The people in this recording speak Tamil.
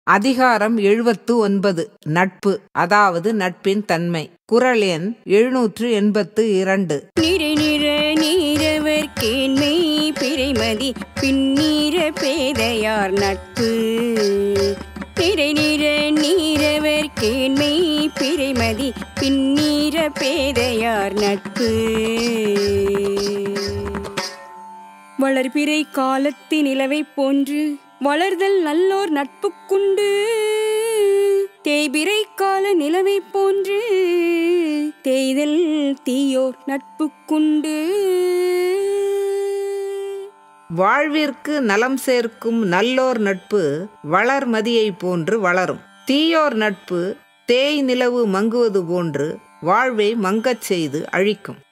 அதிகாரம் எழுபத்து ஒன்பது நட்பு அதாவது நட்பின் தன்மை குரல் எண் எழுநூற்று எண்பத்து இரண்டு நிறை நிற நீரவர் கேண்மை பிறைமதி பின்னீர பேதையார் நட்பு நிறை நிற நீரவர் கேண்மை பிறைமதி பின்னீர பேதையார் நட்பு வளர்பிறை காலத்து நிலவை போன்று வளர்தல் நல்லோர் நட்புக்குண்டு தேய்பிறை கால நிலவை போன்று தேய்தல் தீயோர் நட்புக்குண்டு வாழ்விற்கு நலம் சேர்க்கும் நல்லோர் நட்பு வளர்மதியைப் போன்று வளரும் தீயோர் நட்பு தேய் நிலவு மங்குவது போன்று வாழ்வை மங்கச் செய்து அழிக்கும்